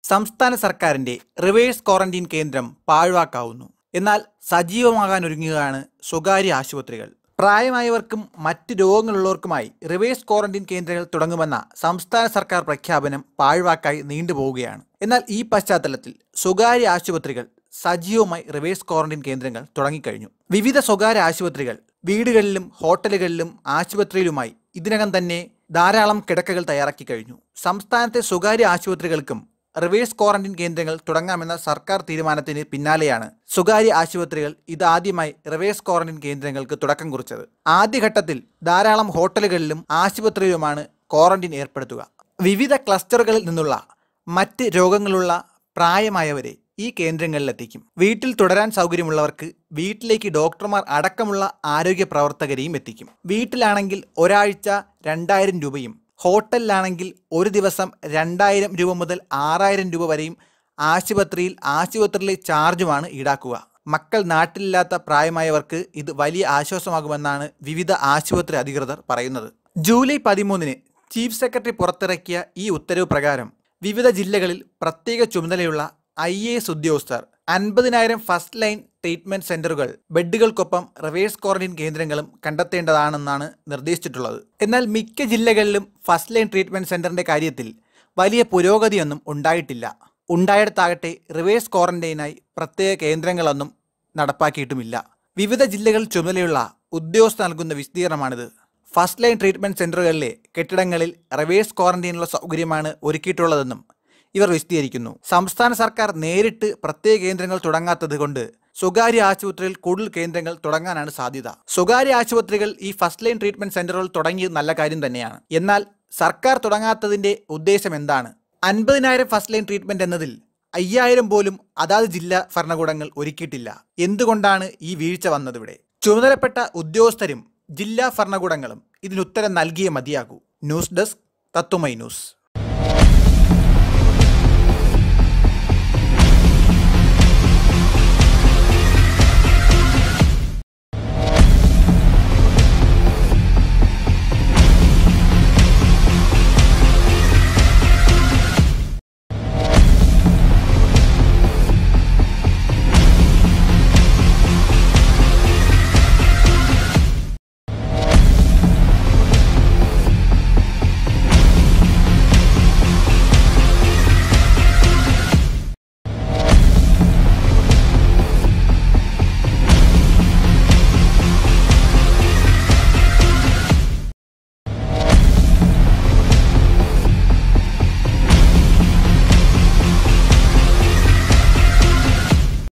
സംസ്ഥാന സർക്കാരിന്റെ reverse quarantine കേന്ദ്രം പാഴ്വാക്കാവുന്നു എന്നാൽ സജീവമാകാൻ ഒരുങ്ങുകയാണ് സ്വകാര്യ ആശുപത്രികൾ പ്രായമായവർക്കും മറ്റ് രോഗങ്ങളുള്ളവർക്കുമായി റിവേഴ്സ് ക്വാറന്റീൻ കേന്ദ്രങ്ങൾ തുടങ്ങുമെന്ന സംസ്ഥാന സർക്കാർ പ്രഖ്യാപനം പാഴ്വാക്കായി നീണ്ടുപോവുകയാണ് എന്നാൽ ഈ പശ്ചാത്തലത്തിൽ സ്വകാര്യ ആശുപത്രികൾ സജീവമായി റിവേഴ്സ് ക്വാറന്റീൻ കേന്ദ്രങ്ങൾ തുടങ്ങിക്കഴിഞ്ഞു വിവിധ സ്വകാര്യ ആശുപത്രികൾ വീടുകളിലും ഹോട്ടലുകളിലും ആശുപത്രിയിലുമായി ഇതിനകം തന്നെ ധാരാളം കിടക്കകൾ തയ്യാറാക്കി കഴിഞ്ഞു സംസ്ഥാനത്തെ സ്വകാര്യ ആശുപത്രികൾക്കും റിവേഴ്സ് ക്വാറന്റീൻ കേന്ദ്രങ്ങൾ തുടങ്ങാമെന്ന സർക്കാർ തീരുമാനത്തിന് പിന്നാലെയാണ് സ്വകാര്യ ആശുപത്രികൾ ഇതാദ്യമായി റിവേഴ്സ് ക്വാറന്റീൻ കേന്ദ്രങ്ങൾക്ക് തുടക്കം കുറിച്ചത് ആദ്യഘട്ടത്തിൽ ധാരാളം ഹോട്ടലുകളിലും ആശുപത്രിയിലുമാണ് ക്വാറന്റീൻ ഏർപ്പെടുത്തുക വിവിധ ക്ലസ്റ്ററുകളിൽ നിന്നുള്ള മറ്റ് രോഗങ്ങളുള്ള പ്രായമായവരെ ഈ കേന്ദ്രങ്ങളിലെത്തിക്കും വീട്ടിൽ തുടരാൻ സൗകര്യമുള്ളവർക്ക് വീട്ടിലേക്ക് ഡോക്ടർമാർ അടക്കമുള്ള ആരോഗ്യ പ്രവർത്തകരെയും എത്തിക്കും വീട്ടിലാണെങ്കിൽ ഒരാഴ്ച രണ്ടായിരം രൂപയും ഹോട്ടലിലാണെങ്കിൽ ഒരു ദിവസം രണ്ടായിരം രൂപ മുതൽ ആറായിരം രൂപ വരെയും ആശുപത്രിയിൽ ആശുപത്രിയിലെ ചാർജുമാണ് ഈടാക്കുക മക്കൾ നാട്ടിലില്ലാത്ത പ്രായമായവർക്ക് ഇത് വലിയ ആശ്വാസമാകുമെന്നാണ് വിവിധ ആശുപത്രി അധികൃതർ പറയുന്നത് ജൂലൈ പതിമൂന്നിന് ചീഫ് സെക്രട്ടറി പുറത്തിറക്കിയ ഈ ഉത്തരവ് പ്രകാരം വിവിധ ജില്ലകളിൽ പ്രത്യേക ചുമതലയുള്ള ഐ എ എസ് ഉദ്യോഗസ്ഥർ അൻപതിനായിരം ഫസ്റ്റ് ലൈൻ ട്രീറ്റ്മെന്റ് സെന്ററുകൾ ബെഡുകൾക്കൊപ്പം റിവേഴ്സ് ക്വാറന്റീൻ കേന്ദ്രങ്ങളും കണ്ടെത്തേണ്ടതാണെന്നാണ് നിർദ്ദേശിച്ചിട്ടുള്ളത് എന്നാൽ മിക്ക ജില്ലകളിലും ഫസ്റ്റ് ലൈൻ ട്രീറ്റ്മെന്റ് സെന്ററിന്റെ കാര്യത്തിൽ വലിയ പുരോഗതിയൊന്നും ഉണ്ടായിട്ടില്ല ഉണ്ടായിടത്താകട്ടെ റിവേഴ്സ് ക്വാറന്റൈനായി പ്രത്യേക കേന്ദ്രങ്ങളൊന്നും നടപ്പാക്കിയിട്ടുമില്ല വിവിധ ജില്ലകളിൽ ചുമതലയുള്ള ഉദ്യോഗസ്ഥർ നൽകുന്ന വിശദീകരണമാണിത് ഫസ്റ്റ് ലൈൻ ട്രീറ്റ്മെന്റ് സെന്ററുകളിലെ കെട്ടിടങ്ങളിൽ റിവേഴ്സ് ക്വാറന്റൈനുള്ള സൗകര്യമാണ് ഒരുക്കിയിട്ടുള്ളതെന്നും ഇവർ വിശദീകരിക്കുന്നു സംസ്ഥാന സർക്കാർ നേരിട്ട് പ്രത്യേക കേന്ദ്രങ്ങൾ തുടങ്ങാത്തത് കൊണ്ട് സ്വകാര്യ ആശുപത്രിയിൽ കൂടുതൽ കേന്ദ്രങ്ങൾ തുടങ്ങാനാണ് സാധ്യത സ്വകാര്യ ആശുപത്രികൾ ഈ ഫസ്റ്റ് ലൈൻ ട്രീറ്റ്മെന്റ് സെന്ററുകൾ തുടങ്ങിയത് നല്ല കാര്യം തന്നെയാണ് എന്നാൽ സർക്കാർ തുടങ്ങാത്തതിന്റെ ഉദ്ദേശം എന്താണ് അൻപതിനായിരം ഫസ്റ്റ് ലൈൻ ട്രീറ്റ്മെന്റ് എന്നതിൽ അയ്യായിരം പോലും അതാത് ജില്ലാ ഭരണകൂടങ്ങൾ ഒരുക്കിയിട്ടില്ല എന്തുകൊണ്ടാണ് ഈ വീഴ്ച വന്നതിവിടെ ചുമതലപ്പെട്ട ഉദ്യോഗസ്ഥരും ജില്ലാ ഭരണകൂടങ്ങളും ഇതിനുത്തരം നൽകിയേ മതിയാകൂ ന്യൂസ് ഡെസ്ക് തത്വമൈ ന്യൂസ്